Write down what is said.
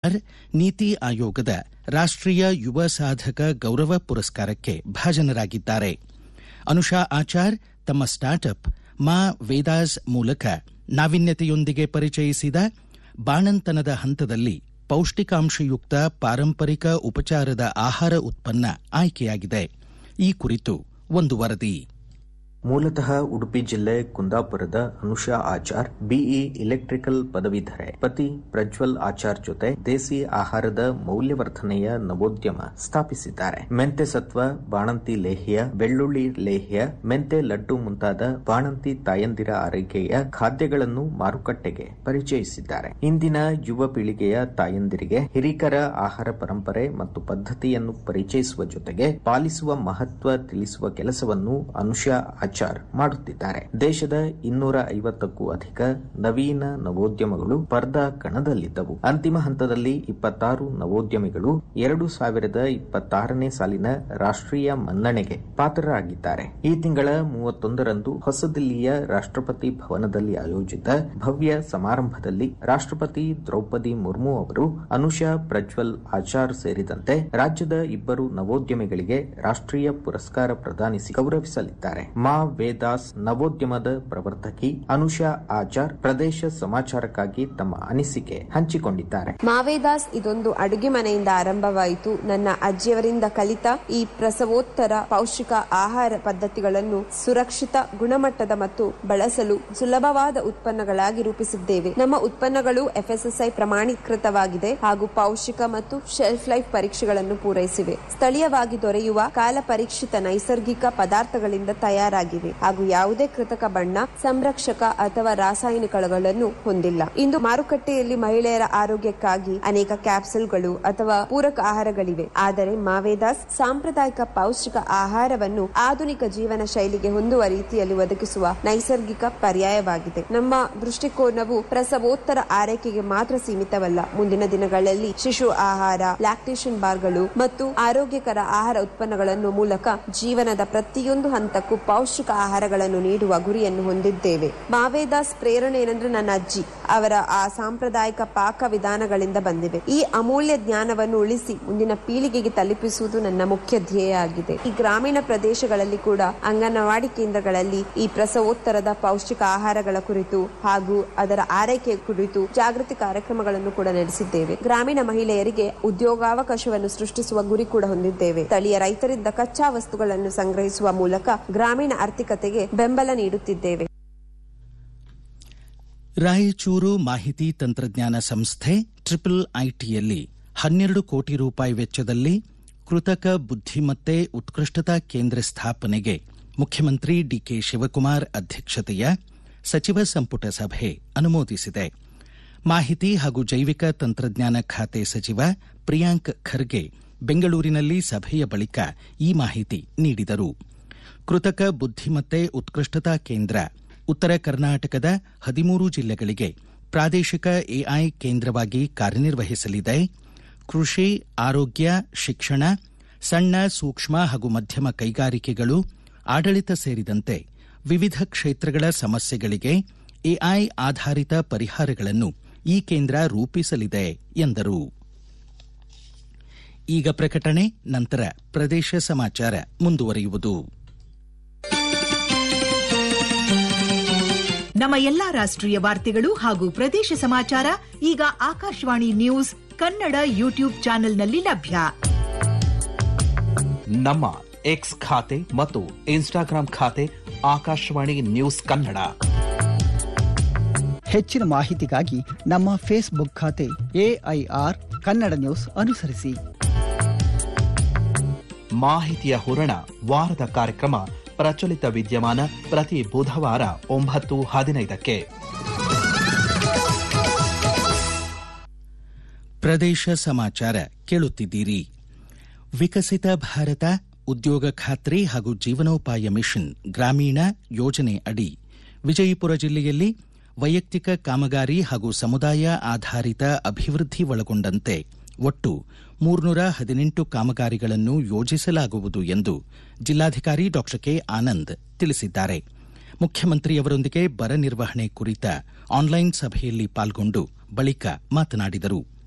ಆಚಾರ್ ನೀತಿ ಆಯೋಗದ ರಾಷ್ಟ್ರೀಯ ಯುವ ಸಾಧಕ ಗೌರವ ಪುರಸ್ಕಾರಕ್ಕೆ ಭಾಜನರಾಗಿದ್ದಾರೆ ಅನುಷಾ ಆಚಾರ್ ತಮ್ಮ ಸ್ಟಾರ್ಟ್ಅಪ್ ಮಾ ವೇದಾಸ್ ಮೂಲಕ ನಾವಿನ್ಯತೆಯೊಂದಿಗೆ ಪರಿಚಯಿಸಿದ ಬಾಣಂತನದ ಹಂತದಲ್ಲಿ ಪೌಷ್ಟಿಕಾಂಶಯುಕ್ತ ಪಾರಂಪರಿಕ ಉಪಚಾರದ ಆಹಾರ ಉತ್ಪನ್ನ ಆಯ್ಕೆಯಾಗಿದೆ ಈ ಕುರಿತು ಒಂದು ವರದಿ ಮೂಲತಃ ಉಡುಪಿ ಜಿಲ್ಲೆ ಕುಂದಾಪುರದ ಅನುಷಾ ಆಚಾರ್ ಬಿಇ ಇಲೆಕ್ಟ್ರಿಕಲ್ ಪದವೀಧರೆ ಪತಿ ಪ್ರಜ್ವಲ್ ಆಚಾರ್ ಜೊತೆ ದೇಸಿ ಆಹಾರದ ಮೌಲ್ಯವರ್ಧನೆಯ ನವೋದ್ಯಮ ಸ್ಥಾಪಿಸಿದ್ದಾರೆ ಮೆಂತೆ ಸತ್ವ ಬಾಣಂತಿ ಲೇಹ್ಯ ಬೆಳ್ಳುಳ್ಳಿ ಲೇಹ್ಯ ಮೆಂತೆ ಲಡ್ಡು ಮುಂತಾದ ಬಾಣಂತಿ ತಾಯಂದಿರ ಆರೈಕೆಯ ಖಾದ್ಯಗಳನ್ನು ಮಾರುಕಟ್ಟೆಗೆ ಪರಿಚಯಿಸಿದ್ದಾರೆ ಇಂದಿನ ಯುವ ಪೀಳಿಗೆಯ ತಾಯಂದಿರಿಗೆ ಹಿರಿಕರ ಆಹಾರ ಪರಂಪರೆ ಮತ್ತು ಪದ್ಧತಿಯನ್ನು ಪರಿಚಯಿಸುವ ಜೊತೆಗೆ ಪಾಲಿಸುವ ಮಹತ್ವ ತಿಳಿಸುವ ಕೆಲಸವನ್ನು ಅನುಷಾ ಆಚಾರ್ ಮಾಡುತ್ತಿದ್ದಾರೆ ದೇಶದ ಇನ್ನೂರ ಐವತ್ತಕ್ಕೂ ಅಧಿಕ ನವೀನ ನವೋದ್ಯಮಗಳು ಸ್ಪರ್ಧಾ ಕಣದಲ್ಲಿದ್ದವು ಅಂತಿಮ ಹಂತದಲ್ಲಿ ಇಪ್ಪತ್ತಾರು ನವೋದ್ಯಮಿಗಳು ಎರಡು ಸಾವಿರದ ಇಪ್ಪತ್ತಾರನೇ ಸಾಲಿನ ರಾಷ್ಟ್ರೀಯ ಮನ್ನಣೆಗೆ ಪಾತ್ರರಾಗಿದ್ದಾರೆ ಈ ತಿಂಗಳ ಮೂವತ್ತೊಂದರಂದು ಹೊಸದಿಲ್ಲಿಯ ರಾಷ್ಟ್ರಪತಿ ಭವನದಲ್ಲಿ ಆಯೋಜಿತ ಭವ್ಯ ಸಮಾರಂಭದಲ್ಲಿ ರಾಷ್ಟ್ರಪತಿ ದ್ರೌಪದಿ ಮುರ್ಮು ಅವರು ಅನುಷಾ ಪ್ರಜ್ವಲ್ ಆಚಾರ್ ಸೇರಿದಂತೆ ರಾಜ್ಯದ ಇಬ್ಬರು ನವೋದ್ಯಮಿಗಳಿಗೆ ರಾಷ್ಟ್ರೀಯ ಪುರಸ್ಕಾರ ಪ್ರದಾನಿಸಿ ಗೌರವಿಸಲಿದ್ದಾರೆ ಮಾ ವೇದಾಸ್ ನವೋದ್ಯಮದ ಪ್ರವರ್ತಕಿ ಅನುಷಾ ಆಚಾರ್ ಪ್ರದೇಶ ಸಮಾಚಾರಕ್ಕಾಗಿ ತಮ್ಮ ಅನಿಸಿಕೆ ಹಂಚಿಕೊಂಡಿದ್ದಾರೆ ಮಾವೇದಾಸ್ ಇದೊಂದು ಅಡುಗೆ ಮನೆಯಿಂದ ಆರಂಭವಾಯಿತು ನನ್ನ ಅಜ್ಜಿಯವರಿಂದ ಕಲಿತ ಈ ಪ್ರಸವೋತ್ತರ ಪೌಷ್ಟಿಕ ಆಹಾರ ಪದ್ಧತಿಗಳನ್ನು ಸುರಕ್ಷಿತ ಗುಣಮಟ್ಟದ ಮತ್ತು ಬಳಸಲು ಸುಲಭವಾದ ಉತ್ಪನ್ನಗಳಾಗಿ ರೂಪಿಸಿದ್ದೇವೆ ನಮ್ಮ ಉತ್ಪನ್ನಗಳು ಎಫ್ಎಸ್ಎಸ್ಐ ಪ್ರಮಾಣೀಕೃತವಾಗಿದೆ ಹಾಗೂ ಪೌಷ್ಟಿಕ ಮತ್ತು ಶೆಲ್ಫ್ ಲೈಫ್ ಪರೀಕ್ಷೆಗಳನ್ನು ಪೂರೈಸಿವೆ ಸ್ಥಳೀಯವಾಗಿ ದೊರೆಯುವ ಕಾಲ ಪರೀಕ್ಷಿತ ನೈಸರ್ಗಿಕ ಪದಾರ್ಥಗಳಿಂದ ತಯಾರಾಗಿವೆ ಹಾಗೂ ಯಾವುದೇ ಕೃತಕ ಬಣ್ಣ ಸಂರಕ್ಷಕ ಅಥವಾ ರಾಸಾಯನಿಕಗಳನ್ನು ಹೊಂದಿಲ್ಲ ಇಂದು ಮಾರುಕಟ್ಟೆಯಲ್ಲಿ ಮಹಿಳೆಯರ ಆರೋಗ್ಯಕ್ಕಾಗಿ ಅನೇಕ ಕ್ಯಾಪ್ಸುಲ್ಗಳು ಅಥವಾ ಪೂರಕ ಆಹಾರಗಳಿವೆ ಆದರೆ ಮಾವೇದಾಸ್ ಸಾಂಪ್ರದಾಯಿಕ ಪೌಷ್ಟಿಕ ಆಹಾರವನ್ನು ಆಧುನಿಕ ಜೀವನ ಶೈಲಿಗೆ ಹೊಂದುವ ರೀತಿಯಲ್ಲಿ ಒದಗಿಸುವ ನೈಸರ್ಗಿಕ ಪರ್ಯಾಯವಾಗಿದೆ ನಮ್ಮ ದೃಷ್ಟಿಕೋನವು ಪ್ರಸವೋತ್ತರ ಆರೈಕೆಗೆ ಮಾತ್ರ ಸೀಮಿತವಲ್ಲ ಮುಂದಿನ ದಿನಗಳಲ್ಲಿ ಶಿಶು ಆಹಾರ ಲ್ಯಾಕ್ಟೇಷನ್ ಬಾರ್ಗಳು ಮತ್ತು ಆರೋಗ್ಯಕರ ಆಹಾರ ಉತ್ಪನ್ನಗಳನ್ನು ಮೂಲಕ ಜೀವನದ ಪ್ರತಿಯೊಂದು ಹಂತಕ್ಕೂ ಪೌಷ್ಟಿಕ ಆಹಾರಗಳನ್ನು ನೀಡುವ ಗುರಿಯನ್ನು ಹೊಂದಿದ್ದೇವೆ ಮಾವೇದಾಸ್ ಪ್ರೇರಣೆ ಏನಂದ್ರೆ ನನ್ನ ಅಜ್ಜಿ ಅವರ ಆ ಸಾಂಪ್ರದಾಯಿಕ ಪಾಕ ವಿಧಾನಗಳಿಂದ ಬಂದಿವೆ ಈ ಅಮೂಲ್ಯ ಜ್ಞಾನವನ್ನು ಉಳಿಸಿ ಮುಂದಿನ ಪೀಳಿಗೆಗೆ ತಲುಪಿಸುವುದು ನನ್ನ ಮುಖ್ಯ ಧ್ಯೇಯ ಆಗಿದೆ ಈ ಗ್ರಾಮೀಣ ಪ್ರದೇಶಗಳಲ್ಲಿ ಕೂಡ ಅಂಗನವಾಡಿ ಕೇಂದ್ರಗಳಲ್ಲಿ ಈ ಪ್ರಸವೋತ್ತರದ ಪೌಷ್ಟಿಕ ಆಹಾರಗಳ ಕುರಿತು ಹಾಗೂ ಅದರ ಆರೈಕೆ ಕುರಿತು ಜಾಗೃತಿ ಕಾರ್ಯಕ್ರಮಗಳನ್ನು ಕೂಡ ನಡೆಸಿದ್ದೇವೆ ಗ್ರಾಮೀಣ ಮಹಿಳೆಯರಿಗೆ ಉದ್ಯೋಗಾವಕಾಶವನ್ನು ಸೃಷ್ಟಿಸುವ ಗುರಿ ಕೂಡ ಹೊಂದಿದ್ದೇವೆ ಸ್ಥಳೀಯ ರೈತರಿಂದ ಕಚ್ಚಾ ವಸ್ತುಗಳನ್ನು ಸಂಗ್ರಹಿಸುವ ಮೂಲಕ ಗ್ರಾಮೀಣ ಆರ್ಥಿಕತೆಗೆ ಬೆಂಬಲ ನೀಡುತ್ತಿದ್ದೇವೆ ರಾಯಚೂರು ಮಾಹಿತಿ ತಂತ್ರಜ್ಞಾನ ಸಂಸ್ಥೆ ಟ್ರಿಪಲ್ ಐಟಿಯಲ್ಲಿ ಹನ್ನೆರಡು ಕೋಟಿ ರೂಪಾಯಿ ವೆಚ್ಚದಲ್ಲಿ ಕೃತಕ ಬುದ್ಧಿಮತ್ತೆ ಉತ್ಕೃಷ್ಟತಾ ಕೇಂದ್ರ ಸ್ಥಾಪನೆಗೆ ಮುಖ್ಯಮಂತ್ರಿ ಡಿಕೆ ಶಿವಕುಮಾರ್ ಅಧ್ಯಕ್ಷತೆಯ ಸಚಿವ ಸಂಪುಟ ಸಭೆ ಅನುಮೋದಿಸಿದೆ ಮಾಹಿತಿ ಹಾಗೂ ಜೈವಿಕ ತಂತ್ರಜ್ಞಾನ ಖಾತೆ ಸಚಿವ ಪ್ರಿಯಾಂಕ್ ಖರ್ಗೆ ಬೆಂಗಳೂರಿನಲ್ಲಿ ಸಭೆಯ ಬಳಿಕ ಈ ಮಾಹಿತಿ ನೀಡಿದರು ಕೃತಕ ಬುದ್ಧಿಮತ್ತೆ ಉತ್ಕೃಷ್ಟತಾ ಕೇಂದ್ರ ಉತ್ತರ ಕರ್ನಾಟಕದ ಹದಿಮೂರು ಜಿಲ್ಲೆಗಳಿಗೆ ಪ್ರಾದೇಶಿಕ ಎಐ ಕೇಂದ್ರವಾಗಿ ಕಾರ್ಯನಿರ್ವಹಿಸಲಿದೆ ಕೃಷಿ ಆರೋಗ್ಯ ಶಿಕ್ಷಣ ಸಣ್ಣ ಸೂಕ್ಷ್ಮ ಹಾಗೂ ಮಧ್ಯಮ ಕೈಗಾರಿಕೆಗಳು ಆಡಳಿತ ಸೇರಿದಂತೆ ವಿವಿಧ ಕ್ಷೇತ್ರಗಳ ಸಮಸ್ಯೆಗಳಿಗೆ ಎಐ ಆಧಾರಿತ ಪರಿಹಾರಗಳನ್ನು ಈ ಕೇಂದ್ರ ರೂಪಿಸಲಿದೆ ಎಂದರು ಈಗ ಪ್ರಕಟಣೆ ನಂತರ ಪ್ರದೇಶ ಸಮಾಚಾರ ಮುಂದುವರಿಯುವುದು ನಮ್ಮ ಎಲ್ಲಾ ರಾಷ್ಟ್ರೀಯ ವಾರ್ತೆಗಳು ಹಾಗೂ ಪ್ರದೇಶ ಸಮಾಚಾರ ಈಗ ಆಕಾಶವಾಣಿ ನ್ಯೂಸ್ ಕನ್ನಡ ಯೂಟ್ಯೂಬ್ ಚಾನೆಲ್ನಲ್ಲಿ ಲಭ್ಯ ನಮ್ಮ ಎಕ್ಸ್ ಖಾತೆ ಮತ್ತು ಇನ್ಸ್ಟಾಗ್ರಾಂ ಖಾತೆ ಆಕಾಶವಾಣಿ ನ್ಯೂಸ್ ಕನ್ನಡ ಹೆಚ್ಚಿನ ಮಾಹಿತಿಗಾಗಿ ನಮ್ಮ ಫೇಸ್ಬುಕ್ ಖಾತೆ ಎಐಆರ್ ಕನ್ನಡ ನ್ಯೂಸ್ ಅನುಸರಿಸಿ ಮಾಹಿತಿಯ ಹೂರಣ ವಾರದ ಕಾರ್ಯಕ್ರಮ ಪ್ರಚಲಿತ ವಿದ್ಯಮಾನ ಪ್ರತಿ ಬುಧವಾರ ಒಂಬತ್ತು ಹದಿನೈದಕ್ಕೆ ಪ್ರದೇಶ ಸಮಾಚಾರ ಕೇಳುತ್ತಿದ್ದೀರಿ ವಿಕಸಿತ ಭಾರತ ಉದ್ಯೋಗ ಖಾತ್ರಿ ಹಾಗೂ ಜೀವನೋಪಾಯ ಮಿಷನ್ ಗ್ರಾಮೀಣ ಯೋಜನೆ ಅಡಿ ವಿಜಯಪುರ ಜಿಲ್ಲೆಯಲ್ಲಿ ವೈಯಕ್ತಿಕ ಕಾಮಗಾರಿ ಹಾಗೂ ಸಮುದಾಯ ಆಧಾರಿತ ಅಭಿವೃದ್ಧಿ ಒಳಗೊಂಡಂತೆ ಒಟ್ಟು ಮೂರ್ನೂರ ಹದಿನೆಂಟು ಕಾಮಗಾರಿಗಳನ್ನು ಯೋಜಿಸಲಾಗುವುದು ಎಂದು ಜಿಲ್ಲಾಧಿಕಾರಿ ಡಾ ಕೆ ಆನಂದ್ ತಿಳಿಸಿದ್ದಾರೆ ಮುಖ್ಯಮಂತ್ರಿಯವರೊಂದಿಗೆ ಬರ ನಿರ್ವಹಣೆ ಕುರಿತ ಆನ್ಲೈನ್ ಸಭೆಯಲ್ಲಿ ಪಾಲ್ಗೊಂಡು ಬಳಿಕ ಮಾತನಾಡಿದರು